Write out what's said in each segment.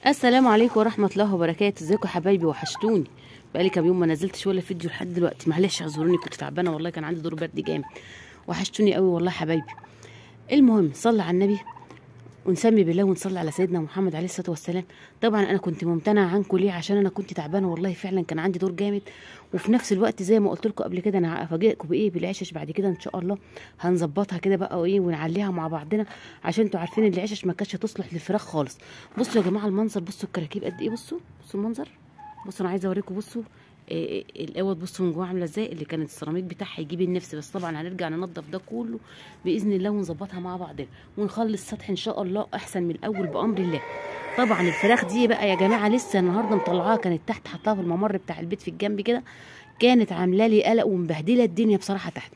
السلام عليكم ورحمه الله وبركاته ازيكم يا حبايبي وحشتوني بقالي كام يوم ما نزلتش ولا فيديو لحد دلوقتي معلش اعذروني كنت تعبانه والله كان عندي دور برد جامد وحشتوني قوي والله يا حبايبي المهم صلى على النبي ونسمي بالله ونصلي على سيدنا محمد عليه الصلاه والسلام طبعا انا كنت ممتنعه عنكم ليه عشان انا كنت تعبانه والله فعلا كان عندي دور جامد وفي نفس الوقت زي ما قلت لكم قبل كده انا هفاجئكم بايه بالعشش بعد كده ان شاء الله هنظبطها كده بقى وايه ونعليها مع بعضنا عشان انتوا عارفين ان العشش ما كانتش تصلح للفراخ خالص بصوا يا جماعه المنظر بصوا الكراكيب قد ايه بصوا بصوا المنظر بصوا انا عايزه اوريكم بصوا إيه إيه الاوض بصوا من جوه عامله ازاي اللي كانت السيراميك بتاعها يجيب النفس بس طبعا هنرجع ننضف ده كله باذن الله ونظبطها مع بعضنا ونخلي السطح ان شاء الله احسن من الاول بامر الله طبعا الفراخ دي بقى يا جماعه لسه النهارده مطلعاها كانت تحت حطاها في الممر بتاع البيت في الجنب كده كانت عامله لي قلق ومبهدله الدنيا بصراحه تحت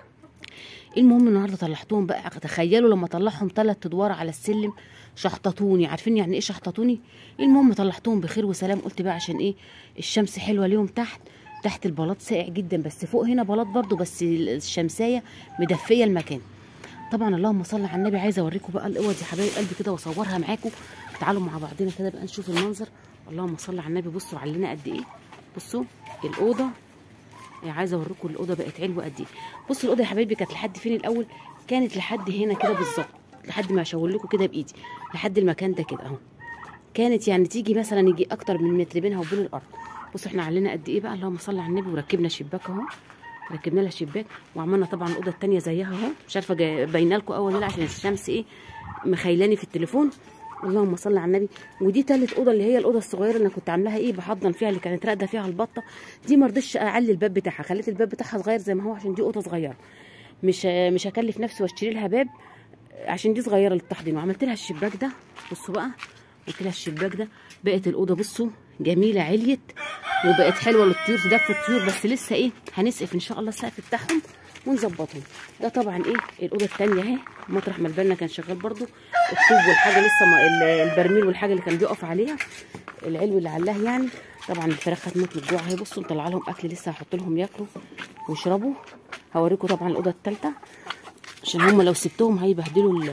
المهم النهارده طلعتهم بقى تخيلوا لما طلعهم ثلاث ادوار على السلم شحططوني عارفين يعني ايه شحططوني المهم طلعتهم بخير وسلام قلت بقى عشان ايه الشمس حلوه ليهم تحت تحت البلاط ساقع جدا بس فوق هنا بلاط برضو بس الشمسيه مدفيه المكان طبعا اللهم صل على النبي عايزه اوريكم بقى الاوض يا حبايب قلبي كده واصورها معاكم تعالوا مع بعضنا كده بقى نشوف المنظر اللهم صل على النبي بصوا علينا قد ايه بصوا الاوضه يعني عايزه اوريكم الاوضه بقت علوه قد ايه بصوا الاوضه يا حبايبي كانت لحد فين الاول كانت لحد هنا كده بالظبط لحد ما اشاور لكم كده بايدي لحد المكان ده كده اهو كانت يعني تيجي مثلا يجي اكتر من متر بينها وبين الارض بصوا احنا علينا قد ايه بقى اللهم صل على النبي وركبنا شباك اهو ركبنا لها شباك وعملنا طبعا الاوضه الثانيه زيها اهو مش عارفه باينه لكم اول ولا عشان الشمس ايه مخيلاني في التليفون اللهم صل على النبي ودي تالت اوضه اللي هي الاوضه الصغيره اللي انا كنت عاملاها ايه بحضن فيها اللي كانت راقده فيها البطه دي ما رضيتش اعلي الباب بتاعها خليت الباب بتاعها صغير زي ما هو عشان دي اوضه صغيره مش مش هكلف نفسي واشتري لها باب عشان دي صغيره للتحضير وعملت لها الشباك ده بصوا بقى قلت لها الشباك ده بقت الاوضه بصوا جميله عليت وبقت حلوه للطيور تدفي الطيور بس لسه ايه هنسقف ان شاء الله السقف بتاعهم ونظبطهم ده طبعا ايه الاوضه الثانيه اهي مطرح ما البنا كان شغال برده الطوب والحاجه لسه ما البرميل والحاجه اللي كان بيقف عليها العلو اللي علاه يعني طبعا الفراخ هتموت من الجوع اهي بصوا مطلع لهم اكل لسه هحط لهم ياكلوا ويشربوا هوريكم طبعا الاوضه الثالثه عشان هم لو سبتهم هيبهدلوا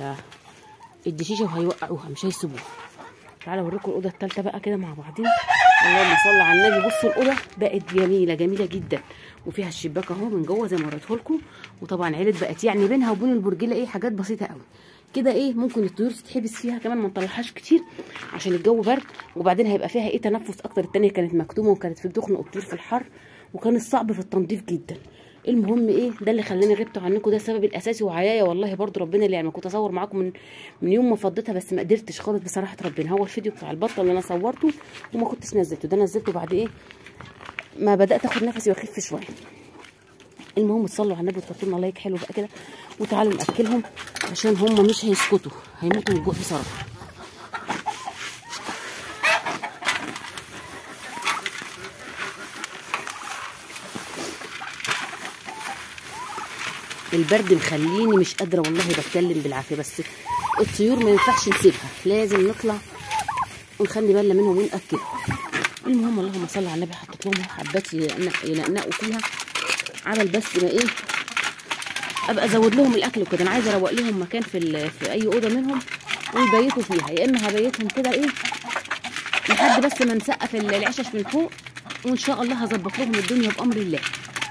الدشيشه وهيوقعوها مش هيسيبوها تعالوا اوريكم الاوضه الثالثه بقى كده مع بعضينا اللهم صل على النبي بصوا الاوضه بقت جميله جميله جدا وفيها الشباك اهو من جوه زي ما وريته لكم وطبعا عيلت بقت يعني بينها وبين البرجيله ايه حاجات بسيطه قوي كده ايه ممكن الطيور تتحبس فيها كمان ما نطلعهاش كتير عشان الجو برد وبعدين هيبقى فيها ايه تنفس اكتر التانيه كانت مكتومه وكانت في بتخنق الطيور في الحر وكان الصعب في التنظيف جدا المهم ايه ده اللي خلاني غبت عنكم ده السبب الاساسي وعيايا والله برضو ربنا اللي يعني كنت اصور معاكم من من يوم ما فضيتها بس ما قدرتش خالص بصراحه ربنا هو الفيديو بتاع البطه اللي انا صورته وما كنتش نزلته ده نزلته بعد ايه ما بدات اخد نفسي واخف شويه المهم تصلوا على النبي وتحطوا لنا لايك حلو بقى كده وتعالوا ناكلهم عشان هم مش هيسكتوا هيموتوا من الجوع بصراحه البرد مخليني مش قادره والله بتكلم بالعافيه بس الطيور ما ينفعش نسيبها لازم نطلع ونخلي بالنا منهم وناكلهم المهم اللهم صل على النبي حطيت لهم حبات ينقنقوا فيها عمل بس ما ايه ابقى ازود لهم الاكل وكده انا عايزه اروق لهم مكان في في اي اوضه منهم ويبيتوا فيها يا اما هبيتهم كده ايه لحد بس ما نسقف العشش من فوق وان شاء الله هظبط لهم الدنيا بامر الله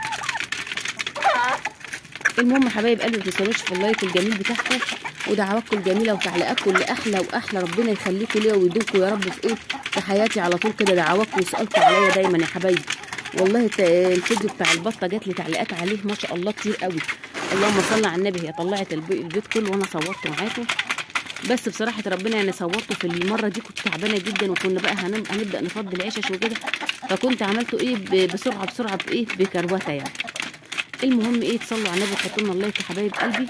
المهم يا حبايب قلبي ما تنسونوش في اللايك الجميل بتاعكم ودعواتكم الجميله وتعليقاتكم اللي احلى واحلى ربنا يخليكم ليا ويدومكم يا رب في ايه في حياتي على طول كده دعواتكم وسؤالكم عليا دايما يا حبايبي والله الفيديو بتاع البطه جات لي تعليقات عليه ما شاء الله كتير قوي اللهم صل على النبي هي طلعت البيت كله وانا صورته معاكم بس بصراحه ربنا يعني صورته في المره دي كنت تعبانه جدا وكنا بقى هنبدا نفضي العشش وكده فكنت عملته ايه بسرعه بسرعه بايه بكروته يعني المهم ايه تصلوا على النبي وتحطوا لنا اللايك يا حبايب قلبي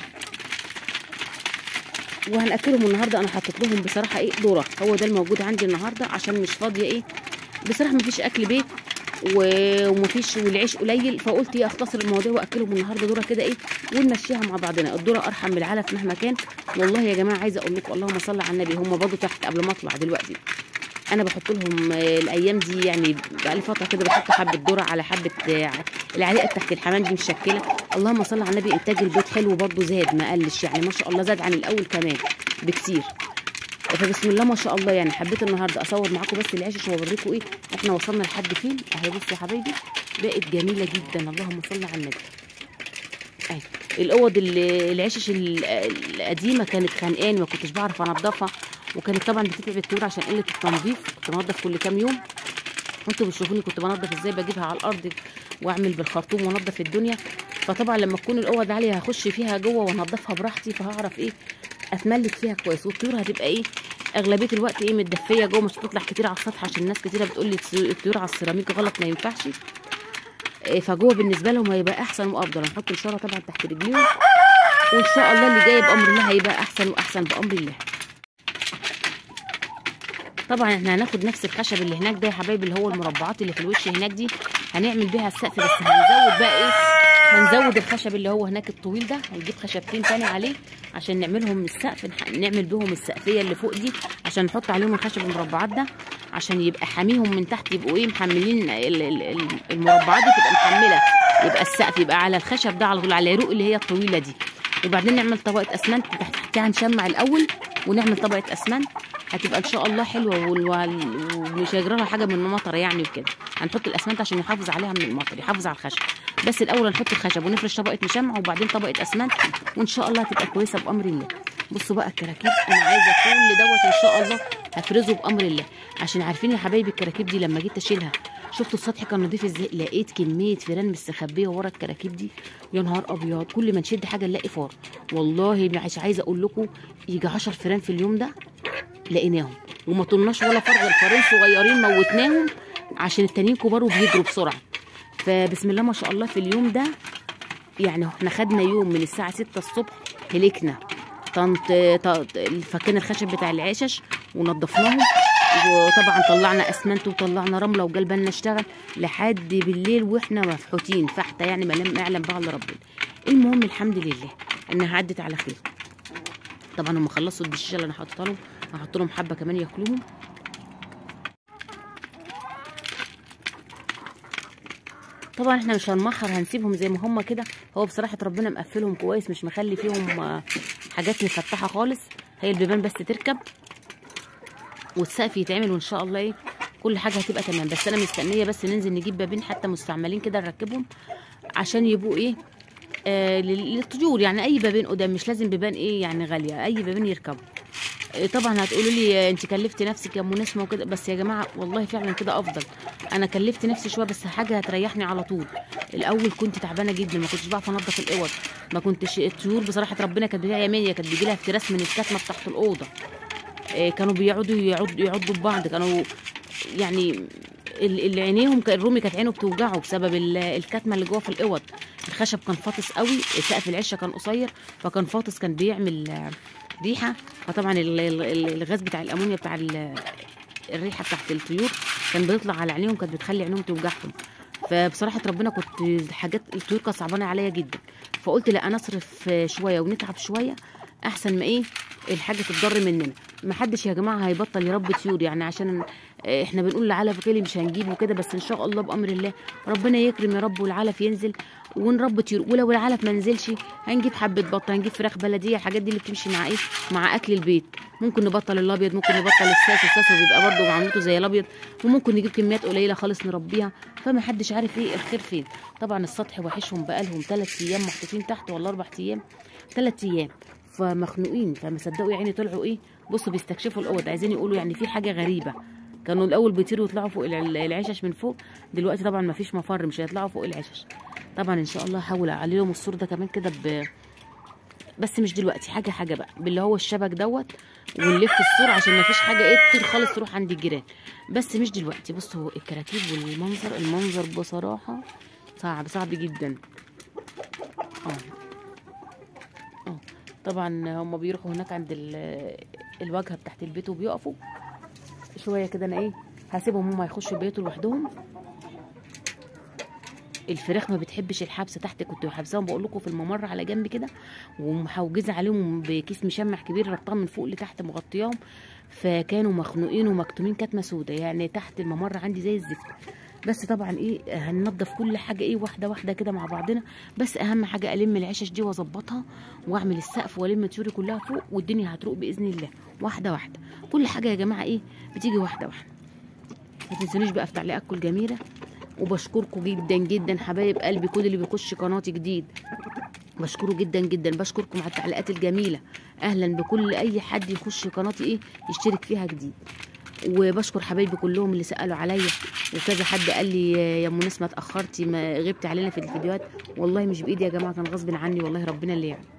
وهناكلهم النهارده انا حطيت لهم بصراحه ايه ذره هو ده الموجود عندي النهارده عشان مش فاضيه ايه بصراحه مفيش اكل بيت ومفيش والعيش قليل فقلت ايه اختصر الموضوع واكلهم النهارده ذره كده ايه ونمشيها مع بعضنا الذره ارحم من العلف مهما كان والله يا جماعه عايزه اقول لكم اللهم صل على النبي هم برضه تحت قبل ما اطلع دلوقتي انا بحط لهم الايام دي يعني بقالي فتره كده بحط حبه ذره على حبه العليقه تحت الحمام دي مشكله اللهم صل على النبي انتاج البيت حلو برضه زاد ما قلش يعني ما شاء الله زاد عن الاول كمان بكتير فبسم الله ما شاء الله يعني حبيت النهارده اصور معاكم بس العشش واوريكم ايه احنا وصلنا لحد فين اهي بصوا يا حبايبي بقت جميله جدا اللهم صل على النبي اهي الاوض ال- العشش ال- القديمه كانت خانقاني ما كنتش بعرف انضفها وكانت طبعا بتتعب الطيور عشان قله التنظيف كنت بنضف كل كام يوم انتوا بتشوفوني كنت بنضف ازاي بجيبها على الارض واعمل بالخرطوم وانضف الدنيا فطبعا لما تكون الاوض عاليه هخش فيها جوه وانضفها براحتي فهعرف ايه اتملك فيها كويس والطيور هتبقى ايه اغلبيه الوقت ايه متدفيه جوه مش هتطلع كتير على السطح عشان ناس كتيره بتقول لي الطيور على السيراميك غلط ما ينفعش إيه فجوه بالنسبه لهم هيبقى احسن وافضل هنحط الشاره طبعا تحت رجليهم وان شاء الله اللي جاي بامر الله هيبقى احسن واحسن بامر الله طبعا احنا هناخد نفس الخشب اللي هناك ده يا حبايبي اللي هو المربعات اللي في الوش هناك دي هنعمل بيها السقف بس هنزود بقى ايه هنزود الخشب اللي هو هناك الطويل ده هنجيب خشبتين تاني عليه عشان نعملهم السقف نح- نعمل بيهم السقفيه اللي فوق دي عشان نحط عليهم الخشب المربعات ده عشان يبقى حاميهم من تحت يبقوا ايه محملين ال- ال- ال- المربعات دي تبقى محمله يبقى السقف يبقى على الخشب ده على طول على العروق اللي هي الطويله دي وبعدين نعمل طبقه اسمنت تحت- تحتها نشمع الاول ونعمل طبقه اسمنت هتبقى ان شاء الله حلوه وال- وال- ومش هيجرى لها حاجه من المطر يعني وكده هنحط الاسمنت عشان يحافظ عليها من المطر يحافظ على الخشب بس الاول هنحط الخشب ونفرش طبقه مشمع وبعدين طبقه اسمنت وان شاء الله هتبقى كويسه بامر الله بصوا بقى الكراكيب انا عايزه كل دوت ان شاء الله هفرزه بامر الله عشان عارفين يا حبايبي الكراكيب دي لما جيت اشيلها شفتوا السطح كان نضيف ازاي لقيت كميه فيران مستخبيه ورا الكراكيب دي يا نهار ابيض كل ما نشد حاجه نلاقي فار والله مش عايزه اقول لكم يجي 10 فيران في اليوم ده لقيناهم وما طلناش ولا فار غير فارين صغيرين موتناهم عشان التانيين كبار وبيجروا بسرعه فبسم الله ما شاء الله في اليوم ده يعني احنا خدنا يوم من الساعه 6 الصبح هلكنا طنط ط- فكينا الخشب بتاع العشش ونضفناهم وطبعا طلعنا اسمنت وطلعنا رمله وجال بالنا نشتغل لحد بالليل واحنا مفحوتين فحته يعني ما لم يعلم بها الا ربنا المهم الحمد لله انها عدت على خير طبعا هم خلصوا الدشاشه اللي انا حاططها لهم هحط لهم حبه كمان ياكلوهم طبعا احنا مش هنمخر هنسيبهم زي ما هم كده هو بصراحه ربنا مقفلهم كويس مش مخلي فيهم آه، حاجات مفتحه خالص هي البيبان بس تركب والسقف يتعمل وان شاء الله ايه كل حاجه هتبقى تمام بس انا مستنيه بس ننزل نجيب بابين حتى مستعملين كده نركبهم عشان يبقوا ايه آه لل- للطيور يعني اي بابين قدام مش لازم بيبان ايه يعني غاليه اي بابين يركبوا آه، طبعا هتقولوا لي آه، انت كلفتي نفسك يا ام نسمه وكده بس يا جماعه والله فعلا كده افضل انا كلفت نفسي شويه بس حاجه هتريحني على طول الاول كنت تعبانه جدا ما كنتش بعرف انضف الاوض ما كنتش الطيور بصراحه ربنا كانت بتجيلها يمية كانت بيجي لها افتراس من الكتمه تحت الاوضه آه، كانوا بيقعدوا يعضوا يعضوا ببعض كانوا يعني ال- اللي عينيهم كان الرومي كانت عينه بتوجعه بسبب ال- الكتمه اللي جوه في الاوض الخشب كان فاطس قوي سقف العشه كان قصير فكان فاطس كان بيعمل آه، ريحه فطبعا ال- ال- ال- الغاز بتاع الامونيا بتاع ال- الريحه بتاعت الطيور كان بيطلع على عينيهم كانت بتخلي عينيهم توجعهم فبصراحه ربنا كنت حاجات الطيور كانت صعبانه عليا جدا فقلت لا انا اصرف شويه ونتعب شويه احسن ما ايه الحاجه تتضر مننا ما حدش يا جماعه هيبطل يربي طيور يعني عشان احنا بنقول العلف غالي مش هنجيبه كده بس ان شاء الله بامر الله ربنا يكرم يا رب والعلف ينزل ونربي طيور ولو العلف ما نزلش هنجيب حبه بط هنجيب فراخ بلديه الحاجات دي اللي بتمشي مع ايه مع اكل البيت ممكن نبطل الابيض ممكن نبطل الساس الساس بيبقى برضه معاملته زي الابيض وممكن نجيب كميات قليله خالص نربيها فما حدش عارف ايه الخير فين طبعا السطح وحشهم بقالهم ثلاث ايام محطوطين تحت ولا اربع ايام ثلاث ايام فمخنوقين فما صدقوا يا عيني طلعوا ايه بصوا بيستكشفوا الاوض عايزين يقولوا يعني في حاجه غريبه كانوا الاول بيطيروا يطلعوا فوق الع- العشش من فوق دلوقتي طبعا ما فيش مفر مش هيطلعوا فوق العشش طبعا ان شاء الله هحاول اعلي لهم السور ده كمان كده ب بس مش دلوقتي حاجه حاجه بقى باللي هو الشبك دوت ونلف السور عشان ما فيش حاجه ايه تطير خالص تروح عند الجيران بس مش دلوقتي بصوا الكراكيب والمنظر المنظر بصراحه صعب صعب جدا اه اه طبعا هم بيروحوا هناك عند ال- الواجهه بتاعت البيت وبيقفوا شويه كده انا ايه هسيبهم هم يخشوا البيت لوحدهم الفراخ ما بتحبش الحبس تحت كنت حابساهم بقول لكم في الممر على جنب كده ومحوجزه عليهم بكيس مشمع كبير ربطها من فوق لتحت مغطياهم فكانوا مخنوقين ومكتومين كتمه سودا يعني تحت الممر عندي زي الزفت بس طبعا ايه هننضف كل حاجه ايه واحده واحده كده مع بعضنا بس اهم حاجه الم العشش دي واظبطها واعمل السقف والم الطيور كلها فوق والدنيا هتروق باذن الله واحده واحده كل حاجه يا جماعه ايه بتيجي واحده واحده ما تنسونيش بقى في تعليقاتكم الجميله وبشكركم جدا جدا حبايب قلبي كل اللي بيخش قناتي جديد بشكره جدا جدا بشكركم على التعليقات الجميله اهلا بكل اي حد يخش قناتي ايه يشترك فيها جديد وبشكر حبايبي كلهم اللي سالوا عليا وكذا حد قال لي يا ام نسمه اتاخرتي ما غبتي علينا في الفيديوهات والله مش بايدي يا جماعه كان غصب عني والله ربنا اللي يعلم